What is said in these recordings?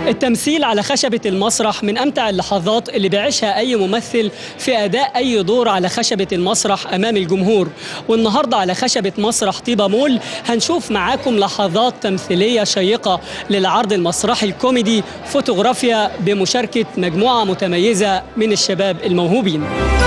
التمثيل على خشبة المسرح من أمتع اللحظات اللي بيعيشها أي ممثل في أداء أي دور على خشبة المسرح أمام الجمهور والنهاردة على خشبة مسرح طيبة مول هنشوف معاكم لحظات تمثيلية شيقة للعرض المسرحي الكوميدي فوتوغرافيا بمشاركة مجموعة متميزة من الشباب الموهوبين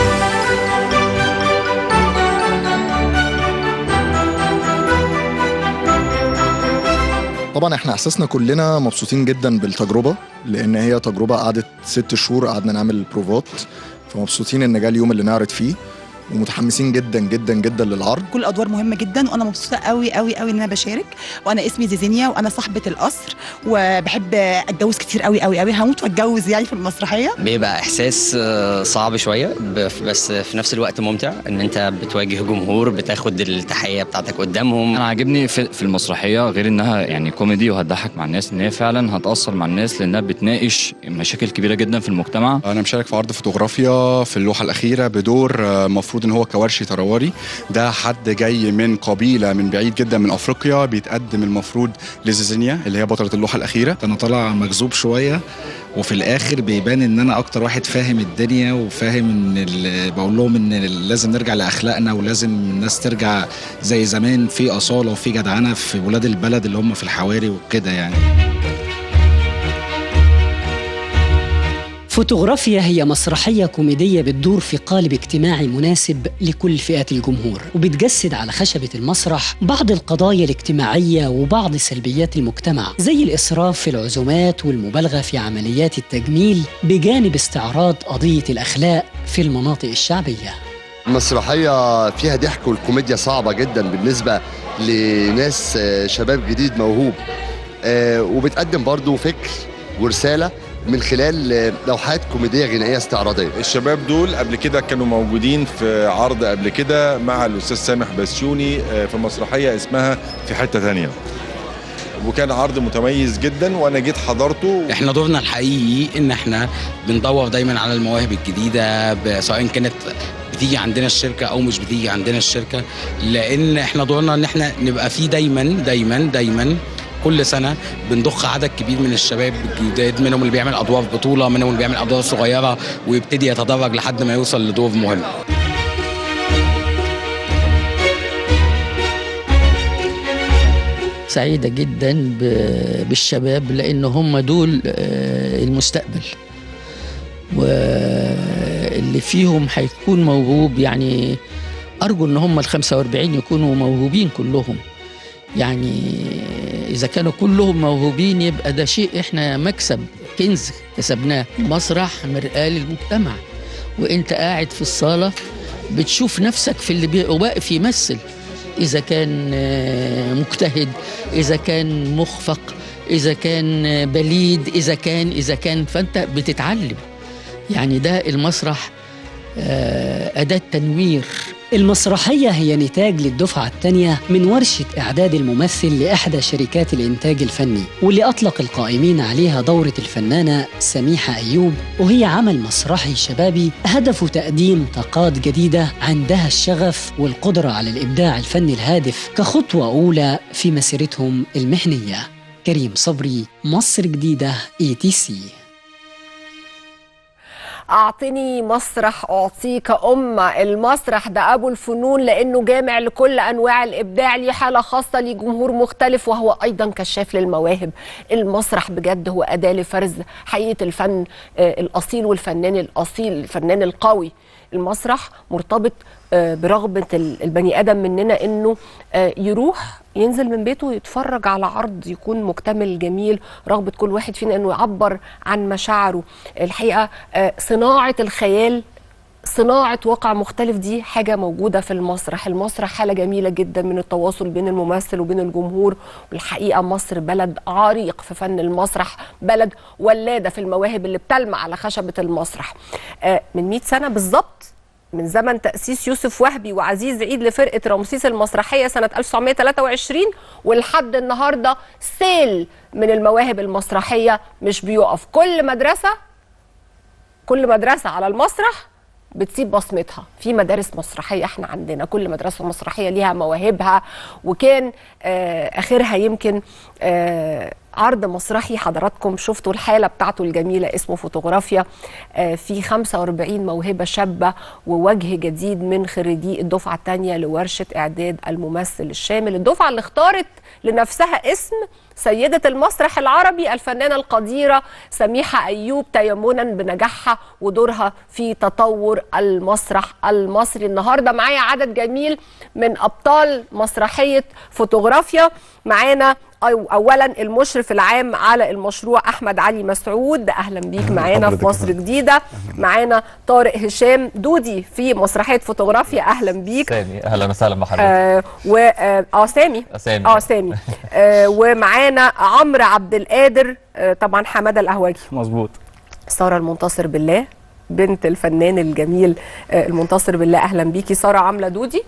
طبعا احنا احساسنا كلنا مبسوطين جدا بالتجربه لان هي تجربه قعدت ست شهور قعدنا نعمل بروفات فمبسوطين ان جه اليوم اللي نعرض فيه ومتحمسين جدا جدا جدا للعرض كل الادوار مهمه جدا وانا مبسوطه قوي قوي قوي ان انا بشارك وانا اسمي زيزينيا وانا صاحبه القصر وبحب اتجوز كتير قوي قوي قوي هموت واتجوز يعني في المسرحيه بيبقى احساس آه، صعب شويه ب- بس في نفس الوقت ممتع ان انت بتواجه جمهور بتاخد التحيه بتاعتك قدامهم انا عاجبني في, في المسرحيه غير انها يعني كوميدي وهتضحك مع الناس ان هي فعلا هتاثر مع الناس لانها بتناقش مشاكل كبيره جدا في المجتمع انا مشارك في عرض فوتوغرافيا في اللوحه الاخيره بدور المفروض ان هو كوارشي طرواري ده حد جاي من قبيله من بعيد جدا من افريقيا بيتقدم المفروض لزيزينيا اللي هي بطله اللوحه الاخيره انا طالع مجذوب شويه وفي الاخر بيبان ان انا اكتر واحد فاهم الدنيا وفاهم ان ال- بقول لهم ان ال- لازم نرجع لاخلاقنا ولازم الناس ترجع زي زمان في اصاله وفي جدعنه في ولاد البلد اللي هم في الحواري وكده يعني فوتوغرافيا هي مسرحية كوميدية بتدور في قالب اجتماعي مناسب لكل فئات الجمهور وبتجسد على خشبة المسرح بعض القضايا الاجتماعية وبعض سلبيات المجتمع زي الإسراف في العزومات والمبالغة في عمليات التجميل بجانب استعراض قضية الأخلاق في المناطق الشعبية المسرحية فيها ضحك والكوميديا صعبة جدا بالنسبة لناس آه، شباب جديد موهوب آه، وبتقدم برضو فكر ورسالة من خلال آه، لوحات كوميدية غنائية استعراضية الشباب دول قبل كده كانوا موجودين في عرض قبل كده مع الاستاذ سامح بسيوني آه، في مسرحيه اسمها في حته تانية وكان عرض متميز جدا وانا جيت حضرته احنا دورنا الحقيقي ان احنا بندور دايما على المواهب الجديده ب- سواء كانت بتيجي عندنا الشركه او مش بتيجي عندنا الشركه لان احنا دورنا ان احنا نبقى فيه دايما دايما دايما كل سنه بنضخ عدد كبير من الشباب الجداد منهم اللي بيعمل ادوار بطوله منهم اللي بيعمل ادوار صغيره ويبتدي يتدرج لحد ما يوصل لدور مهم سعيدة جدا ب- بالشباب لأن هم دول آه، المستقبل واللي فيهم هيكون موهوب يعني أرجو إن هم ال 45 يكونوا موهوبين كلهم يعني إذا كانوا كلهم موهوبين يبقى ده شيء إحنا مكسب كنز كسبناه مسرح مرآة للمجتمع وإنت قاعد في الصالة بتشوف نفسك في اللي بي- واقف يمثل إذا كان آه، مجتهد إذا كان مخفق إذا كان آه، بليد إذا كان إذا كان فأنت بتتعلم يعني ده المسرح آه، أداة تنوير المسرحية هي نتاج للدفعة الثانية من ورشة إعداد الممثل لإحدى شركات الإنتاج الفني واللي أطلق القائمين عليها دورة الفنانة سميحة أيوب وهي عمل مسرحي شبابي هدفه تقديم طاقات جديدة عندها الشغف والقدرة على الإبداع الفني الهادف كخطوة أولى في مسيرتهم المهنية كريم صبري مصر جديدة اي تي سي أعطني مسرح أعطيك أمة المسرح ده أبو الفنون لأنه جامع لكل أنواع الإبداع ليه حالة خاصة ليه جمهور مختلف وهو أيضا كشاف للمواهب المسرح بجد هو أداة لفرز حقيقة الفن آه، الأصيل والفنان الأصيل الفنان القوي المسرح مرتبط آه، برغبة ال- البني آدم مننا إنه آه، يروح ينزل من بيته يتفرج على عرض يكون مكتمل جميل رغبة كل واحد فينا إنه يعبر عن مشاعره الحقيقة آه، صناعة الخيال صناعة واقع مختلف دي حاجة موجودة في المسرح المسرح حالة جميلة جدا من التواصل بين الممثل وبين الجمهور والحقيقة مصر بلد عريق في فن المسرح بلد ولادة في المواهب اللي بتلمع على خشبة المسرح آه، من 100 سنة بالظبط من زمن تأسيس يوسف وهبي وعزيز عيد لفرقة رمسيس المسرحية سنة 1923 ولحد النهاردة سيل من المواهب المسرحية مش بيقف كل مدرسة كل مدرسة على المسرح بتسيب بصمتها في مدارس مسرحية احنا عندنا كل مدرسة مسرحية ليها مواهبها وكان آه آخرها يمكن آه عرض مسرحي حضراتكم شفتوا الحالة بتاعته الجميلة اسمه فوتوغرافيا آه، في 45 موهبة شابة ووجه جديد من خريجي الدفعة الثانية لورشة إعداد الممثل الشامل الدفعة اللي اختارت لنفسها اسم سيدة المسرح العربي الفنانة القديرة سميحة أيوب تيمنا بنجاحها ودورها في تطور المسرح المصري النهاردة معايا عدد جميل من أبطال مسرحية فوتوغرافيا معانا أو اولا المشرف العام على المشروع احمد علي مسعود اهلا بيك معانا في مصر جديده معانا طارق هشام دودي في مسرحيه فوتوغرافيا اهلا بيك سامي اهلا وسهلا بحضرتك آه و اه آه، سامي سامي. اه سامي آه ومعانا عمرو عبد القادر آه طبعا حماده القهوجي مظبوط ساره المنتصر بالله بنت الفنان الجميل آه، المنتصر بالله اهلا بيكي ساره عامله دودي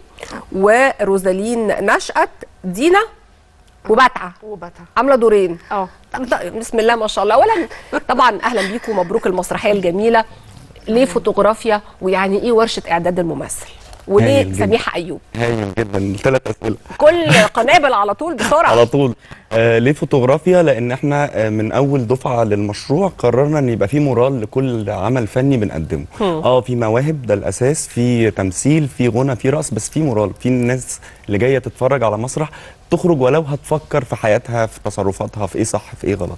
وروزالين نشأت دينا وبتعه وبتعه عامله دورين اه بسم الله ما شاء الله اولا طبعا اهلا بيكم ومبروك المسرحيه الجميله ليه فوتوغرافيا ويعني ايه ورشه اعداد الممثل وليه هايل جداً. سميحه ايوب هايل جدا ثلاث اسئله كل قنابل على طول بسرعه على طول آه ليه فوتوغرافيا لان احنا آه من اول دفعه للمشروع قررنا ان يبقى في مورال لكل عمل فني بنقدمه هم. اه في مواهب ده الاساس في تمثيل في غنى في رقص بس في مورال في الناس اللي جايه تتفرج على مسرح تخرج ولو هتفكر في حياتها في تصرفاتها في ايه صح في ايه غلط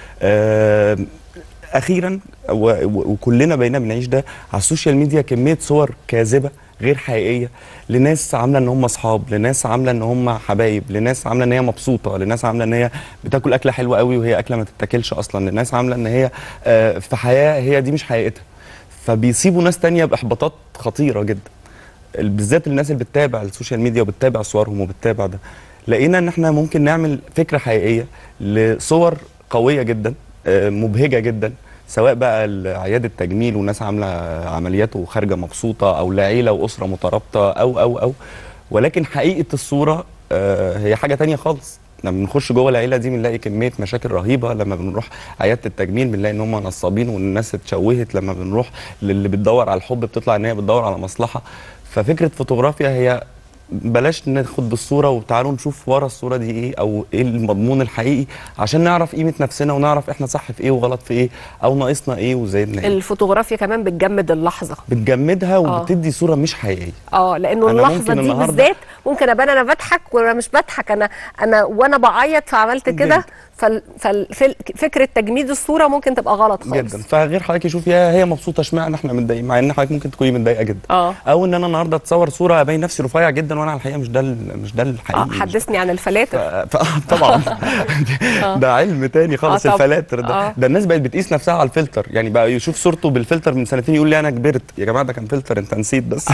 آه اخيرا و- و- وكلنا بقينا بنعيش ده على السوشيال ميديا كميه صور كاذبه غير حقيقيه لناس عامله ان هم اصحاب لناس عامله ان هم حبايب لناس عامله ان هي مبسوطه لناس عامله ان هي بتاكل اكله حلوه قوي وهي اكله ما تتاكلش اصلا لناس عامله ان هي آه، في حياه هي دي مش حقيقتها فبيصيبوا ناس تانية باحباطات خطيره جدا بالذات الناس اللي بتتابع السوشيال ميديا وبتتابع صورهم وبتتابع ده لقينا ان احنا ممكن نعمل فكره حقيقيه لصور قويه جدا آه، مبهجه جدا سواء بقى عياده تجميل وناس عامله عمليات وخارجه مبسوطه او لعيله واسره مترابطه او او او ولكن حقيقه الصوره آه، هي حاجه تانية خالص لما بنخش جوه العيله دي بنلاقي كميه مشاكل رهيبه لما بنروح عياده التجميل بنلاقي ان هم نصابين والناس اتشوهت لما بنروح للي بتدور على الحب بتطلع ان هي بتدور على مصلحه ففكره فوتوغرافيا هي بلاش ناخد بالصوره وتعالوا نشوف ورا الصوره دي ايه او ايه المضمون الحقيقي عشان نعرف قيمه نفسنا ونعرف احنا صح في ايه وغلط في ايه او ناقصنا ايه وزايدنا ايه الفوتوغرافيا كمان بتجمد اللحظه بتجمدها وبتدي صوره مش حقيقيه اه لانه أنا اللحظه ممكن دي النهاردة- بالذات ممكن ابان انا بضحك وانا مش بضحك انا انا وانا بعيط فعملت كده فال فال فل- فكره تجميد الصوره ممكن تبقى غلط خالص جدا فغير حضرتك يشوف يا هي مبسوطه اشمعنى احنا متضايقين مع ان حضرتك ممكن تكوني متضايقه جدا اه او ان انا النهارده اتصور صوره ابين نفسي رفيع جدا وانا على الحقيقه مش ده ال- مش ده الحقيقي اه حدثني عن الفلاتر ف- طبعا آه. ده علم تاني خالص آه طبعاً. الفلاتر ده آه. ده الناس بقت بتقيس نفسها على الفلتر يعني بقى يشوف صورته بالفلتر من سنتين يقول لي انا كبرت يا جماعه ده كان فلتر انت نسيت بس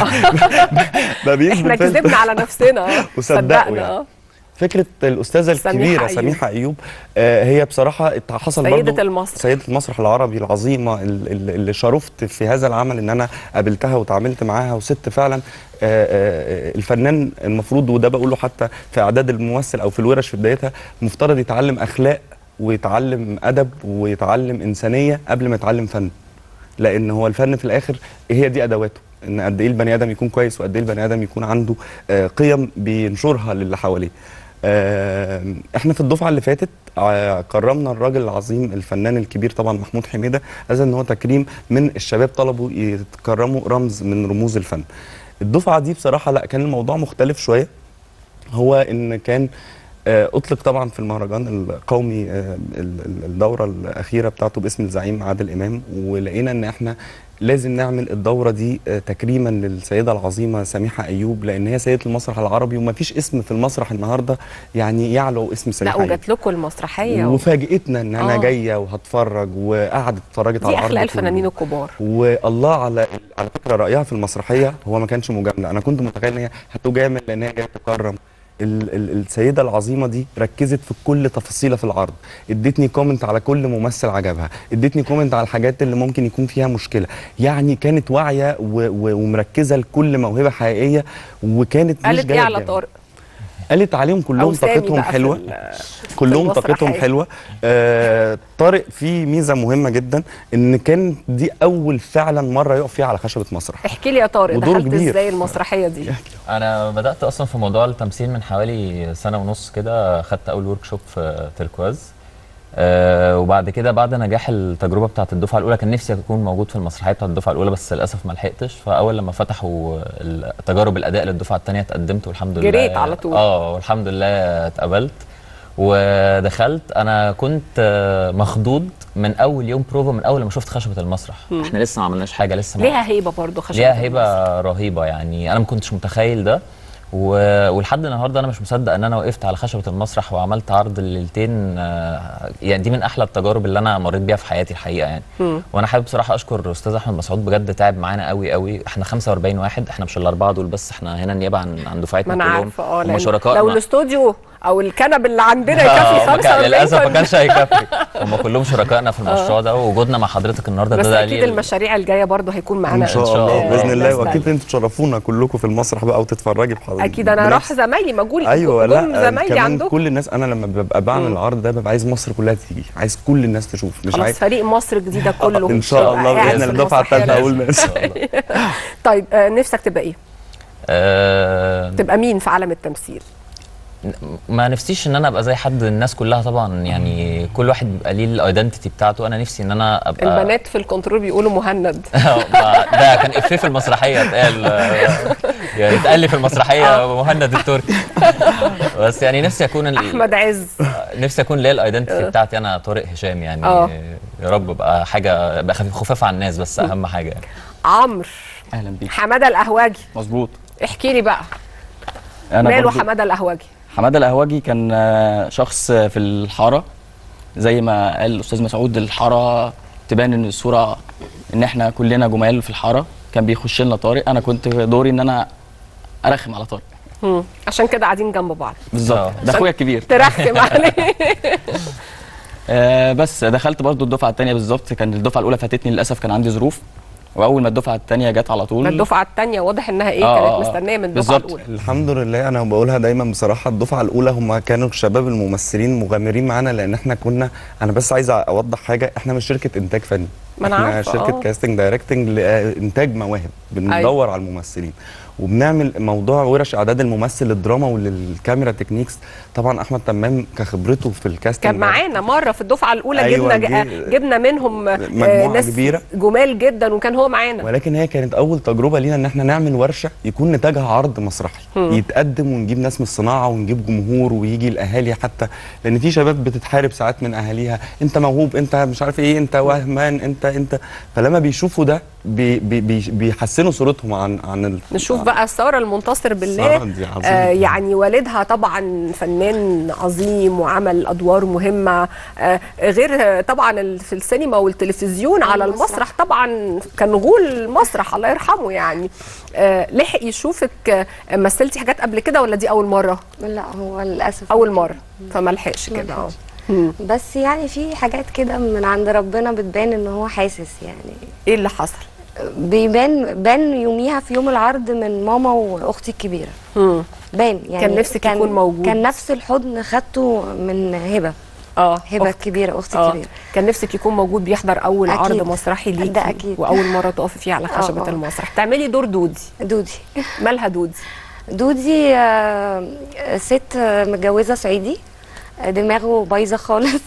بقى بيقيس احنا بالفلتر. كذبنا على نفسنا آه. وصدقوا صدقنا يعني. اه فكره الاستاذه سميحة الكبيره أيوب. سميحه ايوب آه هي بصراحه ات- حصل سيدة برضو المسرح. سيده المسرح العربي العظيمه ال- ال- اللي شرفت في هذا العمل ان انا قابلتها وتعاملت معاها وست فعلا آه، آه، الفنان المفروض وده بقوله حتى في اعداد الممثل او في الورش في بدايتها مفترض يتعلم اخلاق ويتعلم ادب ويتعلم انسانيه قبل ما يتعلم فن لان هو الفن في الاخر هي دي ادواته ان قد ايه البني ادم يكون كويس وقد ايه البني ادم يكون عنده آه، قيم بينشرها للي حواليه آه، احنا في الدفعه اللي فاتت آه، كرمنا الراجل العظيم الفنان الكبير طبعا محمود حميده هذا ان هو تكريم من الشباب طلبوا يتكرموا رمز من رموز الفن الدفعه دي بصراحه لا كان الموضوع مختلف شويه هو ان كان آه، اطلق طبعا في المهرجان القومي آه، ال- ال- الدوره الاخيره بتاعته باسم الزعيم عادل امام ولقينا ان احنا لازم نعمل الدوره دي آه، تكريما للسيده العظيمه سميحه ايوب لان هي سيده المسرح العربي وما فيش اسم في المسرح النهارده يعني يعلو اسم لا سميحه ايوب وجات لكم المسرحيه و... وفاجئتنا ان انا آه. جايه وهتفرج وقعدت اتفرجت على دي العرض اخلاق كله. الفنانين الكبار والله على على فكره رايها في المسرحيه هو ما كانش مجامله انا كنت متخيل ان هي هتجامل لان هي جايه تكرم ال ال السيده العظيمه دي ركزت في كل تفصيله في العرض ادتني كومنت على كل ممثل عجبها ادتني كومنت على الحاجات اللي ممكن يكون فيها مشكله يعني كانت واعيه و و ومركزه لكل موهبه حقيقيه وكانت مش قالت جايه ايه على تجامل. طارق قالت عليهم كلهم أو سامي طاقتهم بقى في حلوه ال- كلهم في طاقتهم المسرحية. حلوه آه طارق في ميزه مهمه جدا ان كان دي اول فعلا مره يقف فيها على خشبه مسرح احكي لي يا طارق ودور دخلت كبير. ازاي المسرحيه دي انا بدات اصلا في موضوع التمثيل من حوالي سنه ونص كده خدت اول ورك شوب في تركواز آه وبعد كده بعد نجاح التجربه بتاعه الدفعه الاولى كان نفسي اكون موجود في المسرحيه بتاعه الدفعه الاولى بس للاسف ما لحقتش فاول لما فتحوا تجارب الاداء للدفعه الثانيه اتقدمت والحمد لله جريت على طول. اه والحمد لله اتقبلت ودخلت انا كنت آه، مخضوض من اول يوم بروفا من اول ما شفت خشبه المسرح مم. احنا لسه ما عملناش حاجه لسه ما ليها هيبه برضو خشبة ليها هيبه رهيبه يعني انا ما كنتش متخيل ده و... ولحد النهارده انا مش مصدق ان انا وقفت على خشبه المسرح وعملت عرض الليلتين آه، يعني دي من احلى التجارب اللي انا مريت بيها في حياتي الحقيقه يعني مم. وانا حابب بصراحه اشكر استاذ احمد مسعود بجد تعب معانا قوي قوي احنا 45 واحد احنا مش الاربعه دول بس احنا هنا نيابه عن عن ما دفعتنا انا كلهم عارفه اه هم لأن شركاء لو مع- الاستوديو او الكنب اللي عندنا آه، يكفي ما كان- 45 للاسف ما كنا- كانش هيكفي هم كلهم شركائنا في المشروع ده ووجودنا مع حضرتك النهارده بس ده اكيد دليل المشاريع الجايه برضو هيكون معانا ان شاء شاء الله الله. باذن الله ناس واكيد تانية. انتوا تشرفونا كلكم في المسرح بقى وتتفرجي بحضرتك اكيد انا اروح زمايلي ما اقول ايوه جم لا زمايلي كمان عندكم كل الناس انا لما ببقى بعمل مم. العرض ده ببقى عايز مصر كلها تيجي عايز كل الناس تشوف مش خلاص عايز فريق مصر الجديده كله ان شاء يبقى الله قاعد باذن في الدفعه المسرحية الثالثه لازم. اقول ناس طيب آه، نفسك تبقى ايه؟ آه، تبقى مين في عالم التمثيل؟ ما نفسيش ان انا ابقى زي حد الناس كلها طبعا يعني كل واحد بيبقى ليه الايدنتيتي بتاعته انا نفسي ان انا ابقى البنات في الكنترول بيقولوا مهند ما- ده كان افيه في المسرحيه اتقال آه، يعني اتقال لي في المسرحيه مهند التركي بس يعني نفسي اكون ال- احمد عز نفسي اكون ليا الايدنتيتي آه. بتاعتي انا طارق هشام يعني آه. يا رب ابقى حاجه ابقى خفيف خفاف على الناس بس اهم حاجه يعني عمرو اهلا بيك حماده القهواجي مظبوط احكي لي بقى انا ماله برضو حماده القهواجي حماده القهوجي كان آه، شخص في الحاره زي ما قال الاستاذ مسعود الحاره تبان ان الصوره ان احنا كلنا جمال في الحاره كان بيخش لنا طارق انا كنت دوري ان انا ارخم على طارق مم. عشان كده قاعدين جنب بعض بالظبط ده اخويا الكبير ترخم عليه آه بس دخلت برضو الدفعه الثانيه بالظبط كان الدفعه الاولى فاتتني للاسف كان عندي ظروف واول ما الدفعه الثانيه جت على طول ما الدفعه الثانيه واضح انها ايه آه، كانت آه، آه. مستنيه من الدفعه بالظبط. الاولى الحمد لله انا بقولها دايما بصراحه الدفعه الاولى هم كانوا الشباب الممثلين مغامرين معانا لان احنا كنا انا بس عايز اوضح حاجه احنا مش شركه انتاج فني ما أنا احنا عارفة، شركه آه. كاستنج دايركتنج لانتاج مواهب بندور أيوة. على الممثلين وبنعمل موضوع ورش اعداد الممثل للدراما وللكاميرا تكنيكس طبعا احمد تمام كخبرته في الكاستنج كان معانا مره في الدفعه الاولى أيوة، جبنا جه- جبنا منهم آه، مجموعة ناس كبيرة. جمال جدا وكان هو معانا ولكن هي كانت اول تجربه لينا ان احنا نعمل ورشه يكون نتاجها عرض مسرحي مم. يتقدم ونجيب ناس من الصناعه ونجيب جمهور ويجي الاهالي حتى لان في شباب بتتحارب ساعات من اهاليها انت موهوب انت مش عارف ايه انت وهمان انت انت فلما بيشوفوا ده بي بي بي بيحسنوا صورتهم عن عن ال... نشوف بقى ساره المنتصر بالله سارة دي عظيمة. آه يعني والدها طبعا فنان عظيم وعمل ادوار مهمه آه غير آه، طبعا ال- في السينما والتلفزيون على المسرح طبعا كان غول المسرح الله يرحمه يعني آه لحق يشوفك آه، مثلتي حاجات قبل كده ولا دي اول مره لا هو للاسف اول مره فما لحقش كده اه مم. بس يعني في حاجات كده من عند ربنا بتبان ان هو حاسس يعني ايه اللي حصل بيبان بان يوميها في يوم العرض من ماما واختي الكبيره مم. بان يعني كان نفسك يكون موجود. كان نفس الحضن خدته من هبه اه هبه أخت- الكبيره اختي آه. الكبيره كان نفسك يكون موجود بيحضر اول أكيد. عرض مسرحي ليكي ده أكيد. واول مره تقفي فيه على خشبه آه، آه. المسرح تعملي دور دودي دودي مالها دودي دودي آه، ست آه، متجوزه صعيدي آه، دماغه بايظه خالص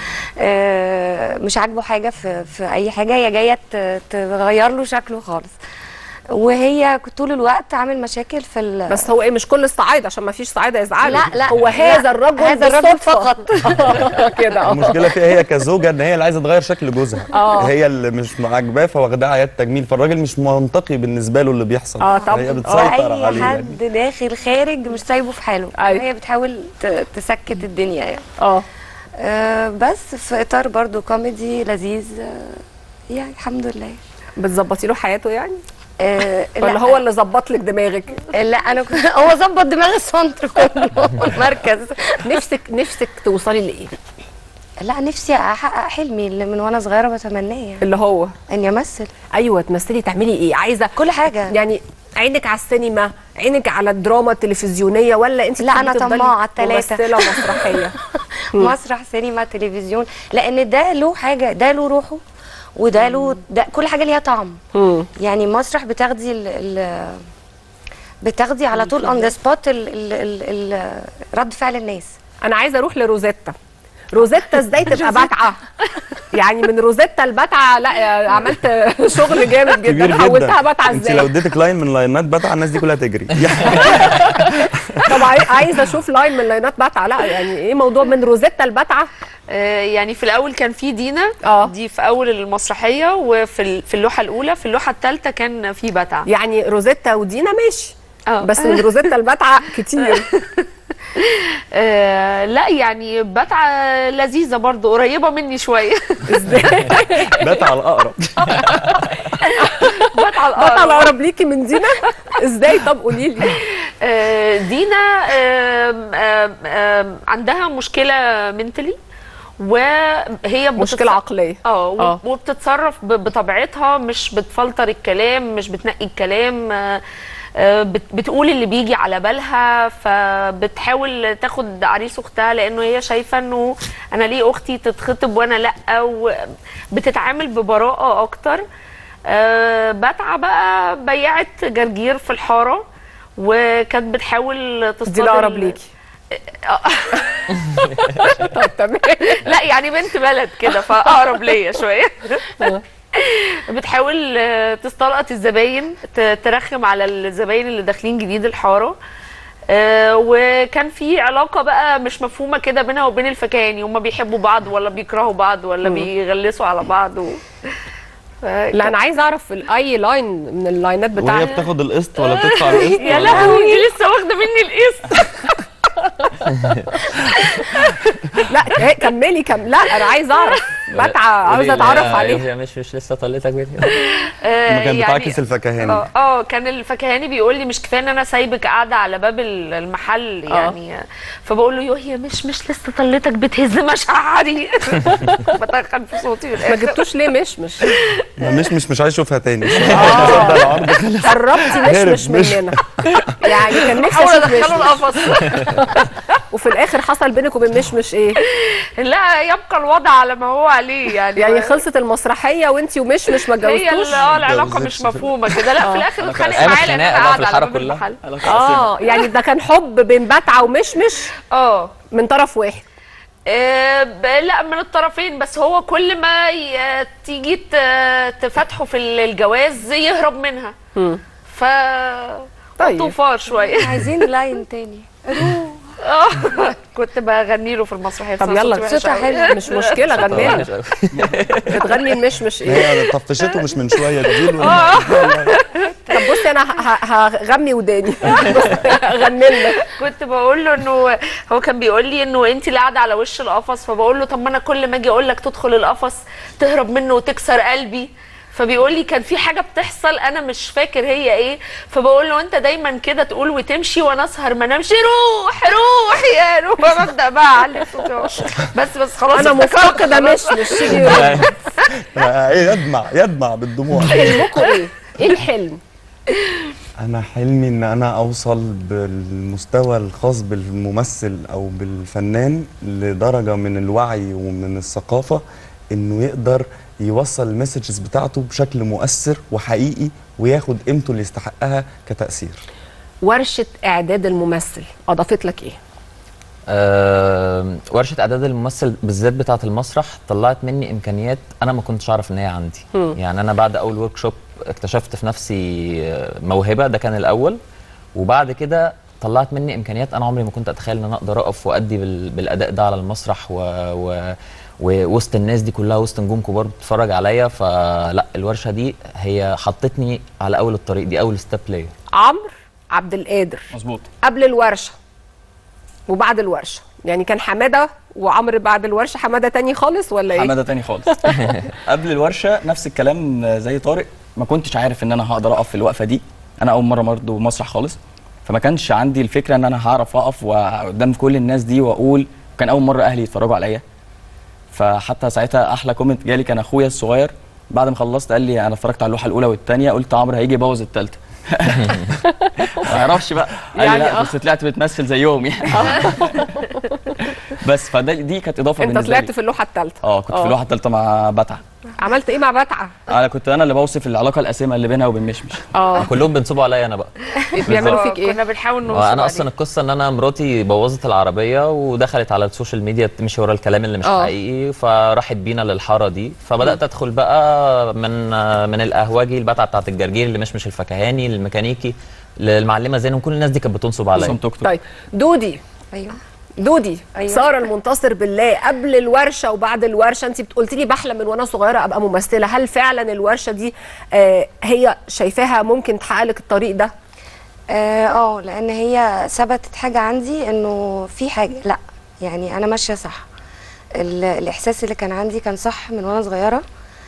آه، مش عاجبه حاجه في في اي حاجه هي جايه ت- تغير له شكله خالص وهي طول الوقت عامل مشاكل في ال... بس هو ايه مش كل الصعايده عشان ما فيش صعايده يزعلوا لا لا هو هذا لا، الرجل هذا الرجل بالصدفة. فقط كده اه المشكله فيها هي كزوجه ان هي اللي عايزه تغير شكل جوزها آه. هي اللي مش عاجباه فواخداه عياد تجميل فالراجل مش منطقي بالنسبه له اللي بيحصل اه طبعا هي بتسيطر اي عليه حد داخل خارج مش سايبه في حاله أيوة. هي بتحاول ت- تسكت الدنيا يعني اه آه، بس في اطار برضو كوميدي لذيذ آه، يعني الحمد لله بتظبطي له حياته يعني آه ولا لا. هو اللي ظبط لك دماغك لا انا كنت هو ظبط دماغ السنتر كله المركز نفسك نفسك توصلي لايه لا نفسي احقق حلمي اللي من وانا صغيره بتمناه يعني اللي هو اني امثل ايوه تمثلي تعملي ايه عايزه كل حاجه يعني عينك على السينما عينك على الدراما التلفزيونيه ولا انت لا، أنا بتحبي تفضلي طماعة التلاتة. ممثله مسرحيه مسرح سينما تلفزيون لان ده له حاجه ده له روحه وده له ده كل حاجه ليها طعم يعني مسرح بتاخدي ال ال بتاخدي على طول اون ذا سبوت رد فعل الناس انا عايزه اروح لروزيتا روزيتا ازاي تبقى بتعه يعني من روزيتا البتعه لا عملت شغل جامد كبير جدا جدا حولتها بتعه انت ازاي لو اديتك لاين من لاينات بتاع الناس دي كلها تجري طب عاي- عايزه اشوف لاين من لاينات بتعه لا يعني ايه موضوع من روزيتا البتعه آه، يعني في الاول كان في دينا اه دي في اول المسرحيه وفي ال- في اللوحه الاولى في اللوحه الثالثه كان في بتعه يعني روزيتا ودينا ماشي اه بس من روزيتا البتعه كتير آه لا يعني بتعه لذيذه برضو قريبه مني شويه بات على الاقرب بتعه بتعه الأقرب ليكي من دينا ازاي طب قولي لي آه، دينا آم، آم، آم، عندها مشكله منتلي وهي مشكلة عقلية. اه و- آه. وبتتصرف ب- بطبيعتها مش بتفلتر الكلام مش بتنقي الكلام آه، آه، بت- بتقول اللي بيجي على بالها فبتحاول تاخد عريس اختها لانه هي شايفه انه انا ليه اختي تتخطب وانا لا وبتتعامل ببراءه اكتر آه، بتعه بقى بيعت جرجير في الحاره وكانت بتحاول تصطاد دي الأقرب ال- ليكي. طب تمام لا يعني بنت بلد كده فاقرب ليا شويه بتحاول آه، تستلقط الزباين ت- ترخم على الزباين اللي داخلين جديد الحاره آه، وكان في علاقه بقى مش مفهومه كده بينها وبين الفكاهاني هما بيحبوا بعض ولا بيكرهوا بعض ولا مم. بيغلسوا على بعض و... لا انا عايزه اعرف ال- اي لاين من اللاينات وهي بتاعتها بتاخد القسط ولا بتدفع القسط يا ولا- لهوي دي لسه واخده مني القسط لا إيه، كملي كم لا انا عايزه اعرف بتعه عاوزه اتعرف عليها هي مش مش لسه طلتك بيتي آه، ما كان يعني- بتعكس الفكهاني اه اه كان الفكهاني بيقول لي مش كفايه ان انا سايبك قاعده على باب ال- المحل آه. يعني فبقول له يوه هي مش مش لسه طلتك بتهز مشاعري بتخن في صوتي في ما الآخر. جبتوش ليه مش مش ما مش مش مش عايز اشوفها تاني قربتي مش هرب، مش مش- مننا يعني كان نفسي بحاول اشوف ادخله مش القفص وفي الاخر حصل بينك وبين مش مش ايه لا يبقى الوضع على ما هو عليه يعني يعني خلصت المسرحيه وانتي ومش مش ما هي اتجوزتوش ال- اه العلاقه مش مفهومه كده لا في الاخر اتخانق أيام معايا لان انا الخناقة بقى في قاعده على الحارة باب كلها. المحل اه يعني ده كان حب بين بتعه ومش مش اه من طرف واحد آه، ب- لا من الطرفين بس هو كل ما ي- تيجي ت- تفتحه في ال- الجواز يهرب منها ف طيب. طوفار شويه عايزين لاين تاني اه كنت بغني له في المسرحيه طب بس أنا يلا صوتي وحش صوتها أوي. حلو مش مشكله غني لنا بتغني المش مش ايه هي طفشته مش من شويه اديله طب بصي انا ه- ه- هغمي وداني غني لنا كنت بقول له انه هو كان بيقول لي انه انت اللي قاعده على وش القفص فبقول له طب ما انا كل ما اجي اقول لك تدخل القفص تهرب منه وتكسر قلبي فبيقول لي كان في حاجه بتحصل انا مش فاكر هي ايه فبقول له انت دايما كده تقول وتمشي وانا اسهر ما انامش روح روح يا روح ببدا بقى اعلي صوتي بس بس خلاص انا افتكرت مفتقده مش خلاص. مش شيلي ايه يدمع يدمع بالدموع حلمكم ايه؟ ايه الحلم؟ انا حلمي ان انا اوصل بالمستوى الخاص بالممثل او بالفنان لدرجه من الوعي ومن الثقافه انه يقدر يوصل المسجز بتاعته بشكل مؤثر وحقيقي وياخد قيمته اللي يستحقها كتاثير ورشه اعداد الممثل اضافت لك ايه؟ آه، ورشه اعداد الممثل بالذات بتاعه المسرح طلعت مني امكانيات انا ما كنتش اعرف ان هي عندي مم. يعني انا بعد اول ورك شوب اكتشفت في نفسي آه، موهبه ده كان الاول وبعد كده طلعت مني امكانيات انا عمري ما كنت اتخيل ان انا اقدر اقف وادي بال- بالاداء ده على المسرح و... و... ووسط الناس دي كلها وسط نجوم كبار بتتفرج عليا فلا الورشه دي هي حطتني على اول الطريق دي اول ستيب ليا عمرو عبد القادر مظبوط قبل الورشه وبعد الورشه يعني كان حماده وعمرو بعد الورشه حماده تاني خالص ولا ايه؟ حماده تاني خالص قبل الورشه نفس الكلام زي طارق ما كنتش عارف ان انا هقدر اقف في الوقفه دي انا اول مره برضه مسرح خالص فما كانش عندي الفكره ان انا هعرف اقف قدام كل الناس دي واقول كان اول مره اهلي يتفرجوا عليا فحتى ساعتها احلى كومنت جالي كان اخويا الصغير بعد ما خلصت قال لي انا اتفرجت على اللوحه الاولى والثانيه قلت عمرو هيجي يبوظ الثالثه ما يعرفش بقى قال يعني لي لا آه. بس طلعت بتمثل زيهم يعني بس فدي دي كانت اضافه انت بالنسبه طلعت لي في اللوحه الثالثه اه كنت في اللوحه الثالثه مع بتعه عملت ايه مع بتعه انا كنت انا اللي بوصف العلاقه القاسمه اللي بينها وبين مشمش اه كلهم بينصبوا عليا انا بقى بيعملوا فيك ايه كنا بنحاول نوصل انا عليه. اصلا القصه ان انا مراتي بوظت العربيه ودخلت على السوشيال ميديا تمشي ورا الكلام اللي مش آه. حقيقي فراحت بينا للحاره دي فبدات ادخل بقى من من القهوجي البتعه بتاعت الجرجير اللي مش مش الفكهاني الميكانيكي للمعلمه زين وكل الناس دي كانت بتنصب عليا طيب دودي ايوه دودي أيوة. ساره المنتصر بالله قبل الورشه وبعد الورشه انت قلت لي بحلم من وانا صغيره ابقى ممثله هل فعلا الورشه دي آه هي شايفاها ممكن تحقق لك الطريق ده اه آه، لان هي ثبتت حاجه عندي انه في حاجه لا يعني انا ماشيه صح ال- الاحساس اللي كان عندي كان صح من وانا صغيره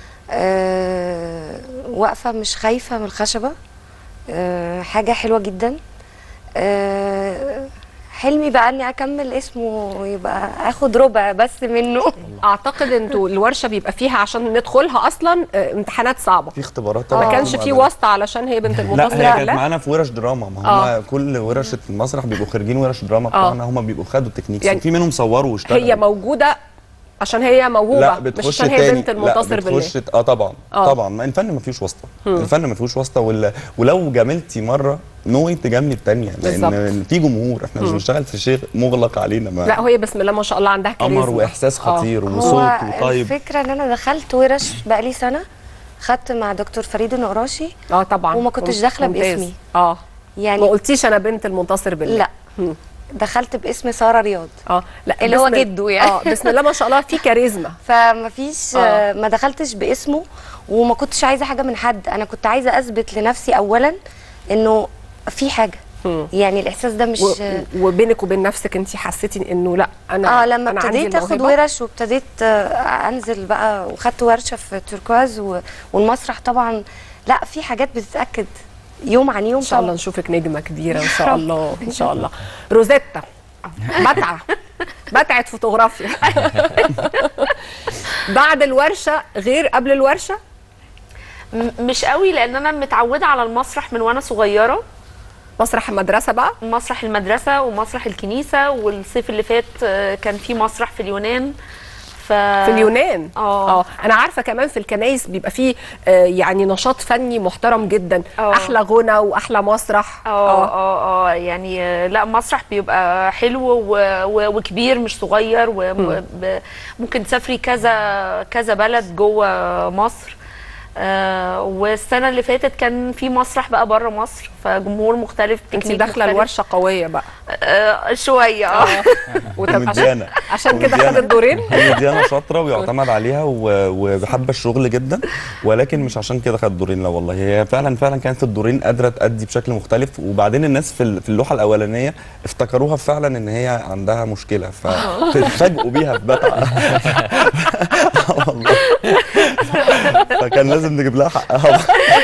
آه واقفه مش خايفه من الخشبه آه حاجه حلوه جدا آه حلمي بقى اني اكمل اسمه ويبقى اخد ربع بس منه اعتقد انتوا الورشه بيبقى فيها عشان ندخلها اصلا آه، امتحانات صعبه في اختبارات ما طبعاً كانش في وبعدين- واسطه علشان هي بنت لا المنتصر هي كانت معانا في ورش دراما ما هم آه. كل ورش المسرح بيبقوا خارجين ورش دراما آه. بتاعنا هم بيبقوا خدوا التكنيكس يعني وفي منهم صوروا واشتغلوا هي موجوده عشان هي موهوبه لا مش بتخش عشان هي تاني بنت المنتصر لا بالله بتخش اه طبعا آه. طبعا ما الفن ما فيهوش واسطه مم. الفن ما فيهوش واسطه ولا ولو جاملتي مره نوي تجاملي الثانيه بالظبط. لان في جمهور احنا مش مم. بنشتغل في شيء مغلق علينا ما لا هي بسم الله ما شاء الله عندها كاريزما قمر واحساس آه. خطير هو وصوت وطيب الفكره ان انا دخلت ورش بقالي سنه خدت مع دكتور فريد النقراشي اه طبعا وما كنتش داخله ممتاز. باسمي اه يعني ما قلتيش انا بنت المنتصر بالله لا دخلت باسم ساره رياض اه لا اللي هو بسم- جده يعني اه بسم الله ما شاء الله في كاريزما فما فيش آه. آه. ما دخلتش باسمه وما كنتش عايزه حاجه من حد انا كنت عايزه اثبت لنفسي اولا انه في حاجه يعني الاحساس ده مش و... وبينك وبين نفسك انت حسيتي انه لا انا اه لما أنا عندي ابتديت اخد الموهبة. ورش وابتديت آه انزل بقى وخدت ورشه في تركواز و... والمسرح طبعا لا في حاجات بتتاكد يوم عن يوم ان شاء الله طبعاً. نشوفك نجمه كبيره ان شاء الله ان شاء الله روزيتا بتعه بتعه فوتوغرافيا بعد الورشه غير قبل الورشه م- مش قوي لان انا متعوده على المسرح من وانا صغيره مسرح المدرسه بقى مسرح المدرسه ومسرح الكنيسه والصيف اللي فات آه، كان في مسرح في اليونان ف... في اليونان اه اه انا عارفه كمان في الكنايس بيبقى فيه آه يعني نشاط فني محترم جدا آه. احلى غنى واحلى مسرح اه اه اه يعني آه، لا مسرح بيبقى حلو و... و... وكبير مش صغير وممكن تسافري كذا كذا بلد جوه مصر آه والسنه اللي فاتت كان في مسرح بقى بره مصر فجمهور مختلف انت تكنيك داخله مختلف. الورشه قويه بقى آه شويه اه وطب مديانة. عشان كده مديانة. خدت دورين هي ديانا شاطره ويعتمد عليها و- وحابه الشغل جدا ولكن مش عشان كده خدت دورين لا والله هي فعلا فعلا كانت في الدورين قادره تأدي بشكل مختلف وبعدين الناس في ال- في اللوحه الاولانيه افتكروها فعلا ان هي عندها مشكله فتتفاجئوا بيها في بتعه والله فكان لازم نجيب لها حقها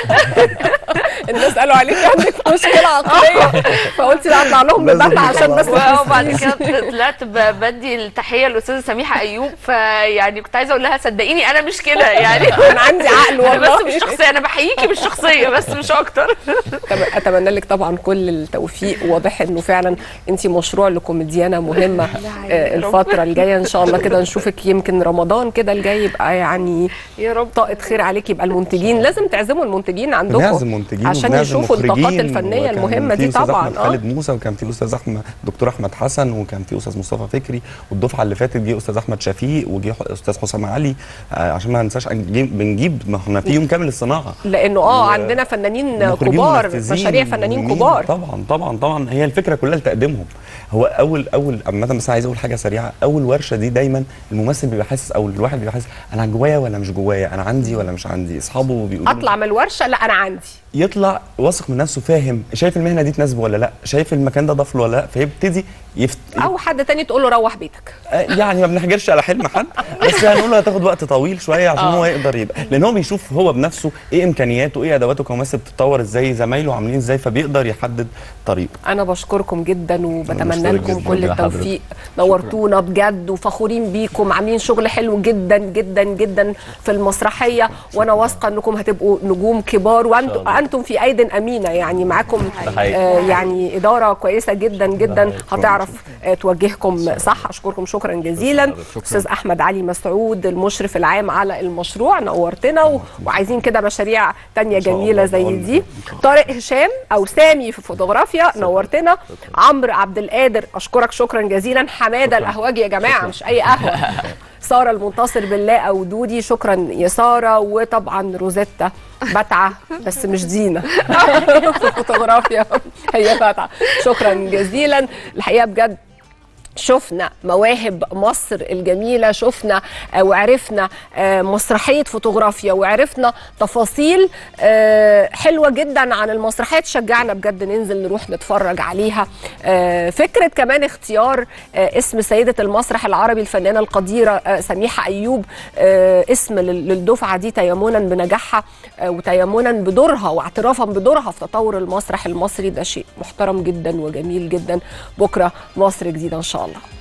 الناس قالوا عليك عندك مشكله عقليه فقلت لا اطلع لهم لازم ببتعه عشان بس وبعد كده طلعت ب- بدي التحيه للاستاذه سميحه ايوب فيعني كنت عايزه اقول لها صدقيني انا مش كده يعني انا عندي عقل والله بس مش شخصيه انا بحييكي بالشخصيه بس مش اكتر طب اتمنى لك طبعا كل التوفيق واضح انه فعلا انت مشروع لكوميديانه مهمه آه، الفتره الجايه ان شاء الله كده نشوفك يمكن رمضان كده الجاي يبقى يعني يا رب طاقه خير عليك يبقى المنتجين لازم تعزموا المنتجين عندكم بنعزم منتجين عشان وبنعزم يشوفوا الطاقات مخرجين، الفنيه وكان المهمه في دي أستاذ طبعا احمد خالد موسى وكان في الاستاذ احمد دكتور احمد حسن وكان في استاذ مصطفى فكري والدفعه اللي فاتت جه استاذ احمد شفيق وجه استاذ حسام علي آه، عشان ما ننساش نجيب- بنجيب ما احنا في يوم كامل الصناعه لانه اه و- عندنا فنانين مخرجين كبار ومنفذين مشاريع فنانين مهمين. كبار طبعا طبعا طبعا هي الفكره كلها لتقديمهم هو اول اول عامه بس عايز اقول حاجه سريعه اول ورشه دي دايما الممثل بيبقى حاسس او الواحد بيبقى حاسس انا جوايا ولا مش جوايا انا عندي ولا مش عندي اصحابه بيقولوا اطلع من الورشه لا انا عندي يطلع واثق من نفسه فاهم شايف المهنه دي تناسبه ولا لا شايف المكان ده ضاف له ولا لا فيبتدي يفت... او حد تاني تقول له روح بيتك آه، يعني ما بنحجرش على حلم حد بس هنقول له هتاخد وقت طويل شويه عشان آه. هو يقدر يبقى لان هو بيشوف هو بنفسه ايه امكانياته ايه ادواته كممثل بتتطور ازاي زمايله عاملين ازاي فبيقدر يحدد طريقه انا بشكركم جدا وبتمنى بشكرك لكم جداً كل يا حضرتك. التوفيق نورتونا بجد وفخورين بيكم عاملين شغل حلو جدا جدا جدا في المسرحيه وانا واثقه انكم هتبقوا نجوم كبار وانتوا وانتم في ايد امينه يعني معاكم ده حقيقي. آه، يعني اداره كويسه جدا جدا هتعرف آه، توجهكم صح اشكركم شكرا جزيلا استاذ احمد علي مسعود المشرف العام على المشروع نورتنا و- وعايزين كده مشاريع تانية جميله زي دي طارق هشام او سامي في فوتوغرافيا نورتنا عمرو عبد القادر اشكرك شكرا جزيلا حماده القهوجي يا جماعه مش اي قهوه ساره المنتصر بالله او دودي شكرا يا ساره وطبعا روزيتا بتعه بس مش زينه في فوتوغرافيا هي بتعه شكرا جزيلا الحقيقه بجد شفنا مواهب مصر الجميلة شفنا آه، وعرفنا آه، مسرحية فوتوغرافيا وعرفنا تفاصيل آه، حلوة جدا عن المسرحية تشجعنا بجد ننزل نروح نتفرج عليها آه، فكرة كمان اختيار آه، اسم سيدة المسرح العربي الفنانة القديرة آه، سميحة أيوب آه، اسم لل- للدفعة دي تيمنا بنجاحها آه، وتيمنا بدورها واعترافا بدورها في تطور المسرح المصري ده شيء محترم جدا وجميل جدا بكرة مصر جديدة إن شاء الله